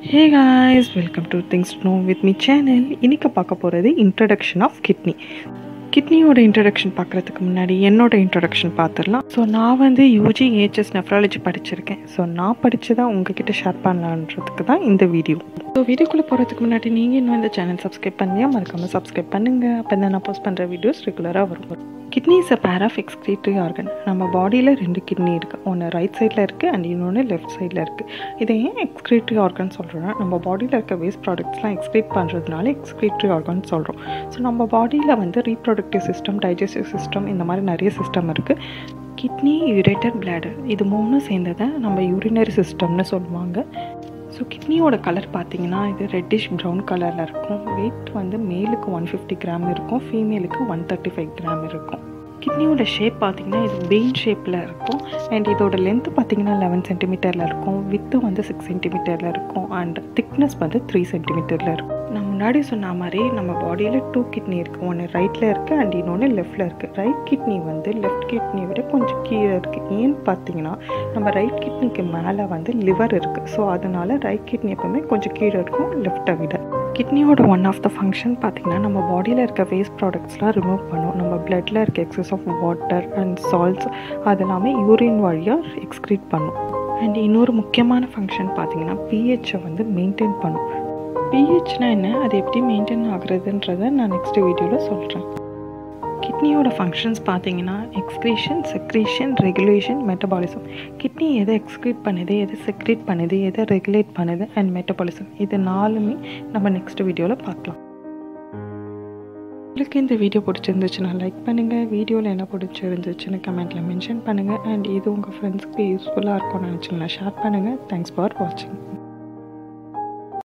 hey guys welcome to things know with me channel இன்றைக்கி பார்க்க போகிறது இன்ட்ரடக்ஷன் ஆஃப் கிட்னி கிட்னியோட இன்ட்ரடக்ஷன் பார்க்குறதுக்கு முன்னாடி என்னோட இன்ட்ரடக்ஷன் பார்த்துடலாம் ஸோ நான் வந்து யூஜி ஏஹெச்எஸ் நெஃப்ராலஜி படிச்சிருக்கேன் ஸோ நான் படித்து தான் உங்ககிட்ட ஷேர் பண்ணலான்றதுக்கு தான் இந்த வீடியோ ஸோ வீடியோக்குள்ளே போகிறதுக்கு முன்னாடி நீங்கள் இன்னும் இந்த சேனல் சப்ஸ்கிரைப் பண்ணியா மறக்காமல் சப்ஸ்கிரைப் பண்ணுங்கள் அப்போ தான் நான் போஸ்ட் பண்ணுற வீடியோஸ் ரெகுலராக வரும் kidney is a pair of excretory organ நம்ம பாடியில் ரெண்டு கிட்னி இருக்குது ஒன்று ரைட் சைடில் இருக்குது அண்ட் இன்னொன்று லெஃப்ட் சைடில் இருக்குது இதை ஏன் எக்ஸ்க்ரீட்டரி ஆர்கன் சொல்கிறோன்னா நம்ம பாடியில் இருக்க வேஸ்ட் ப்ராடக்ட்ஸ்லாம் எக்ஸ்க்ரீட் பண்ணுறதுனால எக்ஸ்க்ரீட்டரி ஆர்கன் சொல்கிறோம் ஸோ நம்ம பாடியில் வந்து ரீப்ரொடக்டிவ் சிஸ்டம் டைஜஸ்டிவ் சிஸ்டம் இந்த மாதிரி நிறைய சிஸ்டம் இருக்குது கிட்னி யூரேட்டர் பிளாடர் இது மூணும் சேர்ந்ததை நம்ம யூரினரி சிஸ்டம்னு சொல்லுவாங்க ஸோ கிட்னியோட கலர் பார்த்தீங்கன்னா இது ரெட்டிஷ் ப்ரௌன் கலரில் இருக்கும் வெயிட் வந்து மேலுக்கு ஒன் ஃபிஃப்டி கிராம் இருக்கும் ஃபீமேலுக்கு ஒன் தேர்ட்டி ஃபைவ் கிராம் இருக்கும் கிட்னியோட ஷேப் பார்த்தீங்கன்னா இது பெயின் ஷேப்பில் இருக்கும் அண்ட் இதோட லென்த்து பார்த்தீங்கன்னா லெவன் சென்டிமீட்டரில் இருக்கும் வித்து வந்து சிக்ஸ் சென்டிமீட்டரில் இருக்கும் அண்ட் திக்னஸ் வந்து த்ரீ சென்டிமீட்டரில் இருக்கும் நான் முன்னாடி சொன்ன மாதிரி நம்ம பாடியில் டூ கிட்னி இருக்குது ஒன்று ரைட்டில் இருக்குது அண்ட் இன்னொன்று லெஃப்டில் இருக்குது ரைட் கிட்னி வந்து லெஃப்ட் கிட்னியை விட கொஞ்சம் கீழே இருக்குது ஏன்னு பார்த்தீங்கன்னா நம்ம ரைட் கிட்னிக்கு மேலே வந்து லிவர் இருக்குது ஸோ அதனால ரைட் கிட்னி எப்பவுமே கொஞ்சம் கீழே இருக்கும் லெஃப்ட்டை விட கிட்னியோட ஒன் ஆஃப் த ஃபங்க்ஷன் பார்த்திங்கன்னா நம்ம பாடியில் இருக்க வேஸ்ட் ப்ராடக்ட்ஸ்லாம் ரிமூவ் பண்ணும் நம்ம பிளட்டில் இருக்க excess of water and salts அது எல்லாமே யூரின் வழியாக எக்ஸ்க்ரீட் பண்ணும் அண்ட் இன்னொரு முக்கியமான ஃபங்க்ஷன் பார்த்திங்கன்னா பிஹெச்சை வந்து மெயின்டைன் பண்ணும் பிஹெச்னா என்ன அது எப்படி மெயின்டைன் ஆகுறதுன்றதை நான் நெக்ஸ்ட் வீடியோவில் சொல்கிறேன் கிட்னியோட ஃபங்க்ஷன்ஸ் பார்த்தீங்கன்னா excretion secretion regulation metabolism kidney எதை எக்ஸ்க்ரீட் பண்ணுது எதை செக்ரேட் பண்ணுது எதை ரெகுலேட் பண்ணுது அண்ட் மெட்டபாலிசம் இது நாலுமே நம்ம நெக்ஸ்ட் வீடியோவில் பார்க்கலாம் உங்களுக்கு இந்த வீடியோ பிடிச்சிருந்துச்சுன்னா லைக் பண்ணுங்கள் வீடியோவில் என்ன பிடிச்சிருந்துச்சுன்னு கமெண்ட்டில் மென்ஷன் பண்ணுங்கள் அண்ட் இது உங்கள் ஃப்ரெண்ட்ஸ்க்கு யூஸ்ஃபுல்லாக இருக்கும்னு நினச்சிங்கன்னா ஷேர் பண்ணுங்கள் தேங்க்ஸ் ஃபார் வாட்சிங்